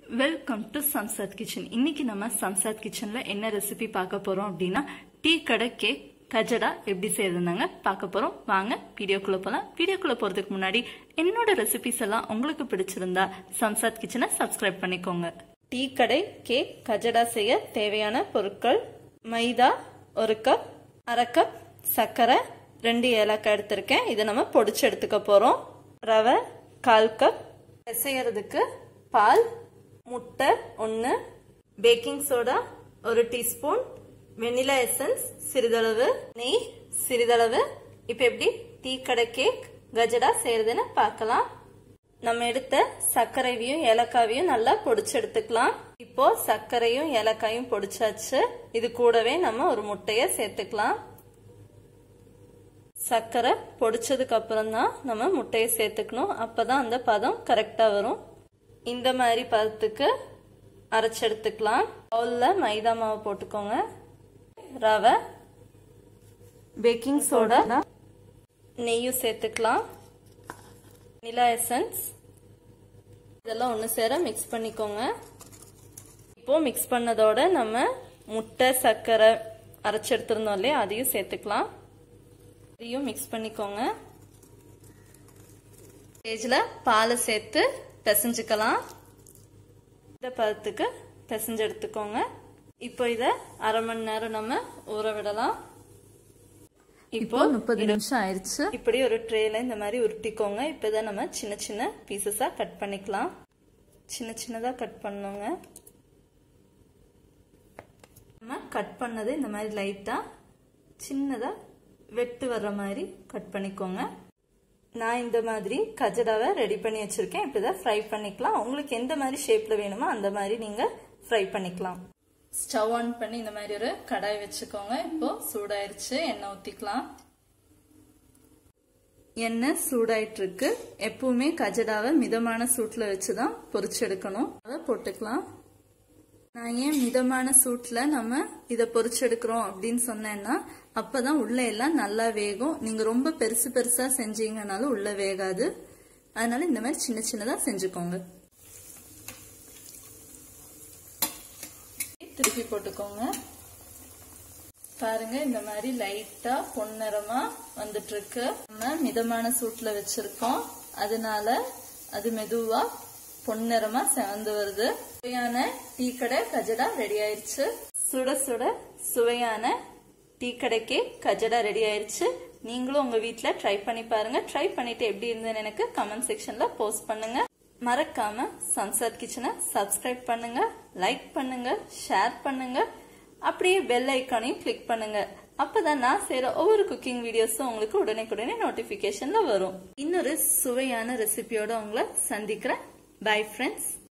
welcome to Shamshad kitchen இன்னைக்கு நம்ம சம்சாத் கிச்சன்ல என்ன ரெசிபி பார்க்க போறோம் அப்படின்னா டீ கடை கேக் கஜடா எப்படி செய்யறதுனாங்க பார்க்க போறோம் வாங்க வீடியோக்குள்ள போலாம் வீடியோக்குள்ள போறதுக்கு முன்னாடி என்னோட ரெசிபிஸ் எல்லாம் உங்களுக்கு பிடிச்சிருந்தா சம்சாத் கிச்சனை சப்ஸ்கிரைப் பண்ணிக்கோங்க டீ கடை கேக் கஜடா செய்ய தேவையான பொருட்கள் மைதா ஒரு கப் அரை கப் சர்க்கரை ரெண்டு ஏலக்காய் எடுத்திருக்கேன் இதை நம்ம பொடிச்சு எடுத்துக்க போறோம் ரவை கால் கப் பிசையறதுக்கு பால் முட்டை ஒன்று பேக்கிங் சோடா ஒரு டீஸ்பூன் வெனிலா எசன்ஸ் சிறிதளவு நெய் சிறிதளவு இப்போ எப்படி டீ கடை கேக் கஜடா செய்யறதுன்னு பார்க்கலாம் நம்ம எடுத்த சர்க்கரைவையும் ஏலக்காவையும் நல்லா பொடிச்சு எடுத்துக்கலாம் இப்போ சர்க்கரையும் ஏலக்காயும் பொடிச்சாச்சு இது கூடவே நம்ம ஒரு முட்டைய சேர்த்துக்கலாம் சர்க்கரை பொடிச்சதுக்கு அப்புறம் தான் நம்ம முட்டையை சேர்த்துக்கணும் அப்பதான் அந்த பதம் கரெக்டா வரும் இந்த மாதிரி பதத்துக்கு அரைச்சு எடுத்துக்கலாம் பவுல்ல மைதா மாவு போட்டுக்கோங்க ரவை பேக்கிங் சோடா நெய்யும் சேர்த்துக்கலாம் நிலா எசன்ஸ் இதெல்லாம் ஒன்று சேர மிக்ஸ் பண்ணிக்கோங்க இப்போ மிக்ஸ் பண்ணதோட நம்ம முட்டை சர்க்கரை அரைச்சு எடுத்திருந்தோம் இல்லையா அதையும் சேர்த்துக்கலாம் இதையும் மிக்ஸ் பண்ணிக்கோங்க ஸ்டேஜில் பாலை சேர்த்து பிசைஞ்சுக்கலாம் இந்த பதத்துக்கு பிசைஞ்சு எடுத்துக்கோங்க இப்போ இதை அரை மணி நேரம் நம்ம ஊற விடலாம் இப்போ முப்பது நிமிஷம் ஆயிடுச்சு இப்படி ஒரு ட்ரேல இந்த மாதிரி உருட்டிக்கோங்க இப்போ இதை நம்ம சின்ன சின்ன பீசஸா கட் பண்ணிக்கலாம் சின்ன சின்னதா கட் பண்ணுங்க நம்ம கட் பண்ணது இந்த மாதிரி லைட்டா சின்னதா வெட்டு வர்ற மாதிரி கட் பண்ணிக்கோங்க நான் இந்த மாதிரி கஜடாவை ரெடி பண்ணி வச்சிருக்கேன் இப்படிதான் ஃப்ரை பண்ணிக்கலாம் உங்களுக்கு எந்த மாதிரி ஷேப்ல வேணுமோ அந்த மாதிரி நீங்க ஃப்ரை பண்ணிக்கலாம் ஸ்டவ் ஆன் பண்ணி இந்த மாதிரி ஒரு கடாய் வச்சுக்கோங்க இப்போ சூடாயிருச்சு எண்ணெய் ஊத்திக்கலாம் எண்ணெய் சூடாயிட்டு இருக்கு எப்பவுமே கஜடாவை மிதமான சூட்ல வச்சுதான் பொரிச்சு எடுக்கணும் அதை போட்டுக்கலாம் நான் ஏன் மிதமான சூட்ல நம்ம இதை பொரிச்செடுக்கிறோம் அப்படின்னு சொன்னேன்னா அப்பதான் உள்ள எல்லாம் நல்லா வேகும் நீங்க ரொம்ப பெருசு பெருசா செஞ்சீங்கனாலும் உள்ள வேகாது அதனால இந்த மாதிரி சின்ன சின்னதா செஞ்சுக்கோங்க திருப்பி போட்டுக்கோங்க பாருங்க இந்த மாதிரி லைட்டா பொன்னிறமா வந்துட்டு இருக்கு நம்ம மிதமான சூட்ல வச்சிருக்கோம் அதனால அது மெதுவா பொன்னிறமா செவந்து வருது சுவையான டீ கடை கஜடா ரெடி ஆயிருச்சு சுட சுட சுவையான டீ கடைக்கே கஜடா ரெடி ஆயிருச்சு நீங்களும் உங்க வீட்ல ட்ரை பண்ணி பாருங்க ட்ரை பண்ணிட்டு எப்படி இருந்ததுன்னு எனக்கு கமெண்ட் செக்ஷன்ல போஸ்ட் பண்ணுங்க மறக்காம சன்சத் கிச்சனை சப்ஸ்கிரைப் பண்ணுங்க லைக் பண்ணுங்க ஷேர் பண்ணுங்க அப்படியே பெல் ஐக்கானையும் கிளிக் பண்ணுங்க அப்பதான் நான் செய்யற ஒவ்வொரு குக்கிங் வீடியோஸும் உங்களுக்கு உடனே நோட்டிபிகேஷன்ல வரும் இன்னொரு சுவையான ரெசிபியோட உங்களை சந்திக்கிறேன் பை ஃப்ரெண்ட்ஸ்